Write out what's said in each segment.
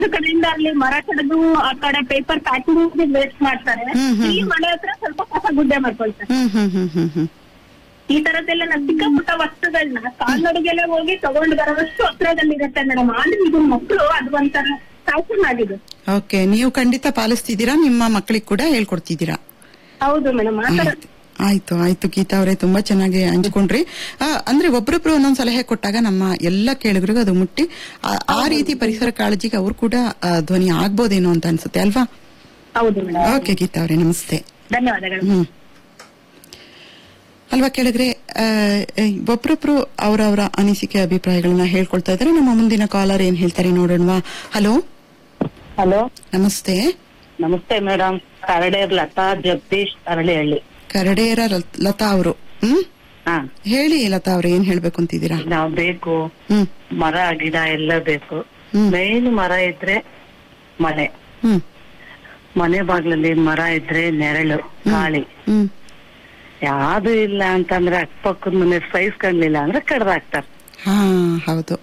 ಒಂದು ಕಡೆಯಿಂದ ಅಲ್ಲಿ ಮರ ಕಡೆದು ಆ ಕಡೆ ಪೇಪರ್ ಪ್ಯಾಕಿಂಗ್ ವೇಸ್ಟ್ ಮಾಡ್ತಾರೆ ಹ್ಮ್, ಹ್ಮ್, ಇಲ್ಲಿ ಮನೆ ಹತ್ರ ಸ್ವಲ್ಪ ಕಸ ಗುಡ್ಡೆ ಮಾಡ್ಕೊಳ್ತಾರೆ ಹ್ಮ್ ಹ್ಮ್ ಹ್ಮ್ ಹ್ಮ್ ಹ್ಮ್ ಈ ತರದ್ದೆಲ್ಲ ನಾವು ಚಿಕ್ಕ ಪುಟ್ಟ ವಸ್ತುಗಳನ್ನ ಕಾಲ್ನಡಿಗೆಲ್ಲ ಹೋಗಿ ತಗೊಂಡು ಬರೋವಷ್ಟು ಹತ್ರದಲ್ಲಿರುತ್ತೆ ಮೇಡಮ್ ಆದ್ರೆ ಇದು ಮಕ್ಕಳು ಅದು ಒಂಥರ ಫ್ಯಾಷನ್ ಆಗಿದೆ ಓಕೆ ನೀವು ಖಂಡಿತ ಪಾಲಿಸ್ತಿದ್ದೀರಾ ನಿಮ್ಮ ಮಕ್ಕಳಿಗೆ ಕೂಡ ಹೇಳ್ಕೊಡ್ತಿದ್ದೀರಾ ಹೌದು ಮೇಡಮ್ ಆ ತರ ಆಯ್ತು ಆಯ್ತು ಆಯ್ತು ಗೀತಾ ಅವರೇ ತುಂಬಾ ಚೆನ್ನಾಗಿ ಹಂಚ್ಕೊಂಡ್ರಿ ಆ, ಅಂದ್ರೆ ಒಬ್ರೊಬ್ರು ಒಂದೊಂದ್ ಸಲಹೆ ಕೊಟ್ಟಾಗ ನಮ್ಮ ಎಲ್ಲ ಕೇಳುಗರಿಗೂ ಅದು ಮುಟ್ಟಿ ಆ- ಆ ರೀತಿ ಪರಿಸರ ಕಾಳಜಿಗೆ ಅವ್ರು ಕೂಡ ಆ, ಧ್ವನಿ ಆಗ್ಬೋದೇನೋ ಅಂತ ಅನ್ಸುತ್ತೆ ಅಲ್ವಾ ಹೌದು ಮೇಡಮ್ ಓಕೆ ಗೀತಾ ಅವರೇ ನಮಸ್ತೆ ಧನ್ಯವಾದಗಳು ಹ್ಮ್ ಅಲ್ವಾ ಕೇಳಿದ್ರೆ ಆ, ಆ, ಒಬ್ರೊಬ್ರು ಅವರವರ ಅನಿಸಿಕೆ ಅಭಿಪ್ರಾಯಗಳನ್ನ ಹೇಳ್ಕೊಳ್ತಾ ಇದ್ದಾರೆ ನಮ್ಮ ಮುಂದಿನ ಕಾಲರ್ ಏನ್ ಹೇಳ್ತಾರೆ ನೋಡೋಣವಾ ಹಲೋ ಹಲೋ ನಮಸ್ತೆ ನಮಸ್ತೆ ಮೇಡಮ್ ಕರಡೇರ್ ಲತಾ ಜಗದೀಶ್ ಅರಳಿಹಳ್ಳಿ ಕರಡೇರ ಲತ್- ಲತಾ ಅವರು ಹ್ಮ್ ಹಾ ಹೇಳಿ ಲತಾ ಅವ್ರು ಏನ್ ಹೇಳ್ಬೇಕು ಅಂತಿದ್ದೀರಾ ನಾವ್ ಬೇಕು ಹ್ಮ್ ಮರ ಗಿಡ ಎಲ್ಲ ಬೇಕು ಹ್ಮ್. ಮೇನ್ ಮರ ಇದ್ರೆ ಮನೆ ಹ್ಮ್ ಮನೆ ಬಾಗ್ಲಲ್ಲಿ ಮರ ಇದ್ರೆ ನೆರಳು ಗಾಳಿ ಹ್ಮ್ ಯಾವ್ದು ಇಲ್ಲ ಅಂತಂದ್ರೆ ಅಕ್ಕಪಕ್ಕದ ಮನೆ ಸೈಜ್ ಕಾಣ್ಲಿಲ್ಲ ಅಂದ್ರೆ ಕಡ್ದಾಕ್ತಾರ ಹಾ ಹೌದು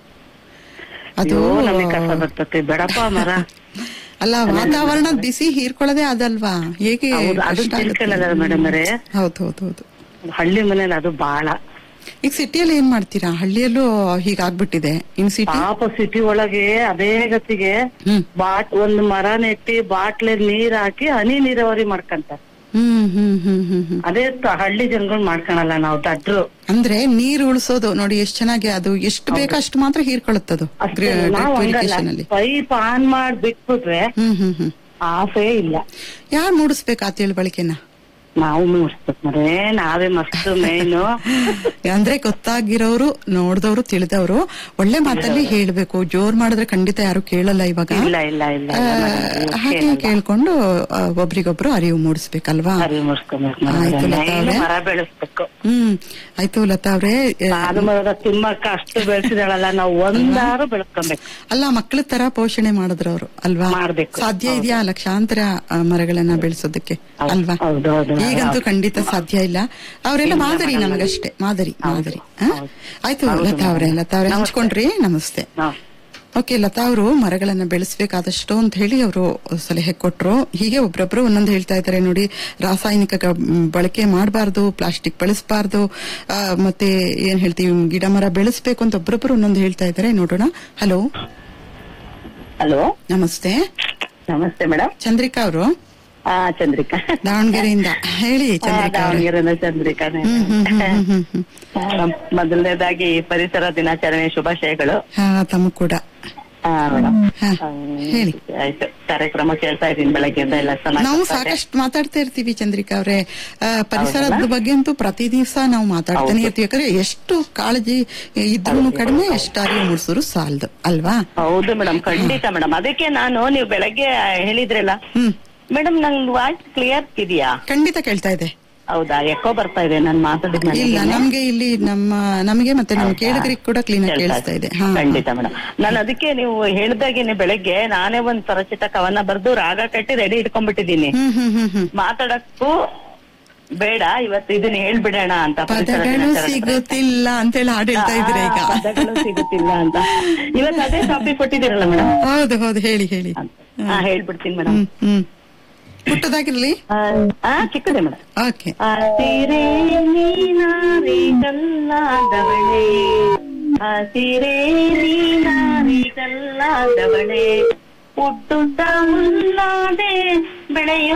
ಅದು ಅಯ್ಯೋ ನಮಗೆ ಕಸ ಬರ್ತತೆ ಬೇಡಪ್ಪ ಮರ ಅಲ್ಲ ವಾತಾವರಣ ಬಿಸಿ ಹೀರ್ಕೊಳ್ಳೋದೇ ಅದಲ್ವಾ ಹೇಗೆ ಹೌದು ಅದು ಕಷ್ಟ ಆಗುತ್ತೆ? ತಿಳ್ಕೊಳ್ಳಲ್ಲ ಮೇಡಮ್ ಅವರೇ ಹೌದು ಹೌದು ಹೌದು ಹಳ್ಳಿ ಮನೇಲಿ ಅದು ಬಾಳ ಈಗ ಸಿಟಿಯಲ್ಲಿ ಏನ್ ಮಾಡ್ತೀರಾ ಹಳ್ಳಿಯಲ್ಲೂ ಹೀಗಾಗ್ಬಿಟ್ಟಿದೆ ಇನ್ ಸಿಟಿ ಪಾಪ ಸಿಟಿ ಒಳಗೆ ಅದೇ ಗತಿಗೆ ಹ್ಮ್ ಬಾಟ್ ಒಂದ್ ಮರ ನೆಟ್ಟಿ ಬಾಟ್ಲೆ ನೀರ್ ಹಾಕಿ ಹನಿ ನೀರಾವರಿ ಮಾಡ್ಕಂತಾರ ಹ್ಮ್ ಹ್ಮ್ ಹ್ಮ್ ಹ್ಮ್ ಹ್ಮ್ ಅದೇ ತ- ಹಳ್ಳಿ ಜನಗಳು ಮಾಡ್ಕೊಳಲ್ಲ ನಾವು ದಡ್ರು ಅಂದ್ರೆ ನೀರ್ ಉಳಿಸೋದು ನೋಡಿ ಎಷ್ಟ್ ಚೆನ್ನಾಗಿ ಅದು ಎಷ್ಟು ಬೇಕೋ ಅಷ್ಟು ಮಾತ್ರ ಹೀರ್ಕೊಳ್ಳುತ್ತದು ಅಷ್ಟೇ ನಾವು ಇರಿಗೇಷನ್ ಅಲ್ಲಿ ಪೈಪ್ ಆನ್ ಮಾಡಿ ಬಿಟ್ಬಿಟ್ರೆ ಹ್ಮ್ ಹ್ಮ್ ಹ್ಮ್ ಆಫೇ ಇಲ್ಲ ಯಾರು ಮೂಡಿಸ್ಬೇಕು ಆ ತಿಳುವಳಿಕೆನ ನಾವು ಮೂಡಿಸ್ಬೇಕು ಮರೇ ನಾವೇ ಮಸ್ತ್ ಮೇನು ಅಂದ್ರೆ ಗೊತ್ತಾಗಿರೋರು ನೋಡ್ದವ್ರು ತಿಳಿದವರು ಒಳ್ಳೆ ಮಾತಲ್ಲಿ ಹೇಳ್ಬೇಕು ಜೋರ್ ಮಾಡಿದ್ರೆ ಖಂಡಿತ ಯಾರು ಕೇಳಲ್ಲ ಇವಾಗ ಇಲ್ಲ ಇಲ್ಲ ಇಲ್ಲ ಆ, ಇಲ್ಲ madam, ಹಾಗೆ ಕೇಳಲ್ಲ. ಕೇಳ್ಕೊಂಡು ಆ, ಒಬ್ರಿಗೊಬ್ರು ಅರಿವು ಮೂಡಿಸ್ಬೇಕಲ್ವಾ ಅರಿವು ಮೂಡಿಸ್ಕೊಬೇಕು ಆಯ್ತು ಲತಾ ಅವ್ರೆ. ಮರ ಬೆಳೆಸ್ಬೇಕು ಹ್ಮ್ ಆಯ್ತು ಲತಾ ಅವ್ರೆ ಆ, ಅದು ಮರದ ತಿಮ್ಮಕ್ಕ ಅಷ್ಟು ಬೆಳೆಸಿದಾಳಲ್ಲ ನಾವು ಒಂದಾರು ಬೆಳೆಸ್ಕೊಬೇಕು ಅಲ್ಲ ಮಕ್ಕಳ ತರ ಪೋಷಣೆ ಮಾಡಿದ್ರು ಅವರು ಅಲ್ವಾ ಮಾಡ್ಬೇಕು. ಸಾಧ್ಯ ಇದೆಯಾ ಲಕ್ಷಾಂತರ ಆ, ಮರಗಳನ್ನ ಬೆಳೆಸೋದಕ್ಕೆ ಅಲ್ವಾ ಹೌದು ಹೌದು ಈಗಂತೂ ಖಂಡಿತ ಸಾಧ್ಯ ಇಲ್ಲ ಅವರೆಲ್ಲ ಮಾದರಿ ನಮಗಷ್ಟೇ ಮಾದರಿ ಮಾದರಿ ಆ? ಆಯ್ತು ಲತಾ ಅವ್ರೆ ಲತಾ ಅವ್ರೆ ಹಂಚ್ಕೊಂಡ್ರಿ ನಮಸ್ತೆ ಹೌದು. ಓಕೆ ಲತಾ ಅವರು ಮರಗಳನ್ನ ಬೆಳೆಸಬೇಕಾದಷ್ಟು ಅಂತ ಹೇಳಿ ಅವರು ಸಲಹೆ ಕೊಟ್ರು ಹೀಗೆ ಒಬ್ರೊಬ್ರು ಒಂದೊಂದು ಹೇಳ್ತಾ ಇದ್ದಾರೆ ನೋಡಿ ರಾಸಾಯನಿಕ ಗ- ಮ್, ಬಳಕೆ ಮಾಡಬಾರ್ದು ಪ್ಲಾಸ್ಟಿಕ್ ಬಳಸಬಾರ್ದು ಮತ್ತೆ ಏನ್ ಹೇಳ್ತೀವಿ ಗಿಡ ಮರ ಬೆಳೆಸ್ಬೇಕು ಅಂತ ಒಬ್ರೊಬ್ರು ಒಂದೊಂದು ಹೇಳ್ತಾ ಇದ್ದಾರೆ ನೋಡೋಣ ಹಲೋ ಹಲೋ ನಮಸ್ತೆ ನಮಸ್ತೆ ಮೇಡಮ್ ಚಂದ್ರಿಕಾ ಅವರು ಹಾ ಚಂದ್ರಿಕಾ ದಾವಣಗೆರೆಯಿಂದ ಹೇಳಿ ಹಾ, ಚಂದ್ರಿಕಾ ಅವರೇ ದಾವಣಗೆರೆನ ಚಂದ್ರಿಕಾನೇ ಹ್ಮ್ ಹ್ಮ್ ಹ್ಮ್ ಹ್ಮ್ ಹ್ಮ್ ಹ್ಮ್ ಮೊದಲನೇದಾಗಿ ಪರಿಸರ ದಿನಾಚರಣೆ ಶುಭಾಶಯಗಳು ಹಾ ತಮ್ಮ ಕೂಡ ಹಾ ಮೇಡಮ್ ಹಾ ಹೇಳಿ ಆಯ್ತು ಕಾರ್ಯಕ್ರಮ ಕೇಳ್ತಾ ಇದ್ದೀನಿ ಬೆಳಗ್ಗೆಯಿಂದ ಎಲ್ಲ ಚೆನ್ನಾಗಿ ನಾವು ಬರ್ತಾ ಇದೆ. ಸಾಕಷ್ಟು ಮಾತಾಡ್ತಾ ಇರ್ತೀವಿ ಚಂದ್ರಿಕಾ ಅವರೇ ಪರಿಸರದ ಬಗ್ಗೆ ಅಂತೂ ಪ್ರತಿ ದಿವಸ ನಾವು ಮಾತಾಡ್ತಾನೆ ಇರ್ತೀವಿ ಯಾಕಂದ್ರೆ ಎಷ್ಟು ಕಾಳಜಿ ಇದ್ರೂ ಕಡಿಮೆ ಎಷ್ಟು ಅರಿವು ಮೂಡಿಸಿದ್ರು ಸಾಲದು ಅಲ್ವಾ ಹೌದು ಮೇಡಮ್ ಖಂಡಿತ ಮೇಡಮ್ ಅದಕ್ಕೆ ನಾನು ನೀವು ಬೆಳಗ್ಗೆ ಹೇಳಿದ್ರಲ್ಲ ಹ್ಮ್ ಮೇಡಮ್ ನಂಗ್ ವಾಯ್ಸ್ ಕ್ಲಿಯರ್ ಇದೆಯಾ ಖಂಡಿತ ಕೇಳ್ತಾ ಇದೆ ಹೌದಾ ಎಕ್ಕೋ ಬರ್ತಾ ಇದೆ ನಾನು ಮಾತಾಡಿದ ಇಲ್ಲ ನಮ್ಗೆ ಇಲ್ಲಿ ನಮ್ಮ ನಮಗೆ ಮತ್ತೆ ನಮ್ಮ ಕೇಳಿಗರಿಗೆ ಕೂಡ ಕ್ಲೀನ್ ಆಗಿ ಕೇಳಿಸ್ತಾ ಇದೆ ಹಾ ಖಂಡಿತ ಮೇಡಮ್ ನಾನು ಅದಕ್ಕೆ ನೀವು ಹೇಳ್ದಾಗೇನೆ ಬೆಳಗ್ಗೆ ನಾನೇ ಒಂದ್ ಸ್ವರಚಿತ ಕವನ ಬರ್ದು ರಾಗ ಕಟ್ಟಿ ರೆಡಿ ಇಟ್ಕೊಂಡ್ಬಿಟ್ಟಿದೀನಿ ಹ್ಮ್ ಹ್ಮ್ ಹ್ಮ್ ಹ್ಮ್ ಮಾತಾಡಕ್ಕೂ ಬೇಡ ಇವತ್ತು ಇದನ್ನ ಹೇಳ್ಬಿಡೋಣ ಅಂತ ಪರಿಸರ ಪದಗಳು ದಿನಾಚರಣೆ ಸಿಗುತ್ತಿಲ್ಲ ಅಂತೇಳಿ ಹಾಡು ಹೇಳ್ತಾ ಇದ್ರೆ ಈಗ ಆ, ಪದಗಳು ಸಿಗುತ್ತಿಲ್ಲ ಅಂತ ಇವತ್ತು ಅದೇ ಟಾಪಿಕ್ ಕೊಟ್ಟಿದ್ದೀರಲ್ಲ ಮೇಡಮ್ ಹೌದು ಹೌದು ಹೇಳಿ ಹೇಳಿ ಹಾ ಹೇಳ್ಬಿಡ್ತೀನಿ ಮೇಡಮ್ ಹ್ಮ್ ಹ್ಮ್ ಪುಟ್ಟದಾಗಿರ್ಲಿ ಆ ಚಿಕ್ಕದೆ ಮೇಡಮ್ ಓಕೆ ಹಸಿರೇ ನೀನಾರಿ ಕಲ್ಲಾದವಳೆ ಹಸಿರೇ ನೀನಾರಿ ಕಲ್ಲಾದವಳೆ ಹುಟ್ಟುತ್ತ ಮುಲ್ಲಾದೆ ಬೆಳೆಯು